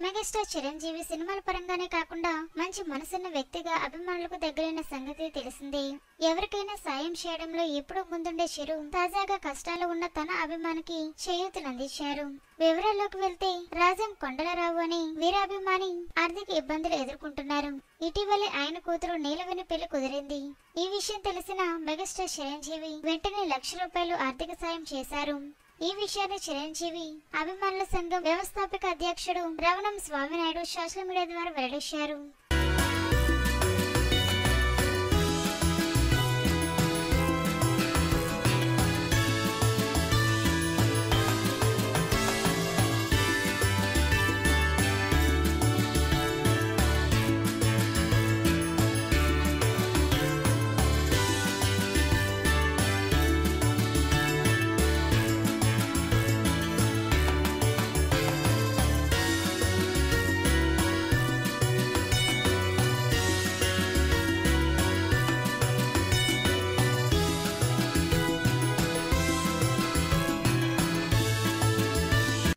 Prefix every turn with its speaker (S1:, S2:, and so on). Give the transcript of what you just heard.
S1: megastar Chiranjeevi సినిమాల పరంగానే కాకుండా మంచి మనసున్న వ్యక్తిగా అభిమానులకు దగ్గరైన సంగతి తెలిసిందే ఎవరికైనా సాయం చేయడంలో ఎప్పుడూ ముందుండే చిరు తాజాగా కష్టాలు ఉన్న తన అభిమానికి చేయూతనందించారు వివరాల్లోకి వెళ్తే రాజం కొండలరావు అని వీరాభిమాని ఆర్థిక ఇబ్బందులు ఎదుర్కొంటున్నారు ఇటీవలే ఆయన కూతురు నీలవేణి పెళ్లి కుదిరింది ఈ విషయం తెలిసిన మెగాస్టార్ చిరంజీవి వెంటనే లక్ష రూపాయలు ఆర్థిక సాయం చేశారు ఈ విషయాన్ని చిరంజీవి అభిమానుల సంఘం వ్యవస్థాపక అధ్యక్షుడు రవణం స్వామినాయుడు సోషల్ మీడియా ద్వారా వెల్లడించారు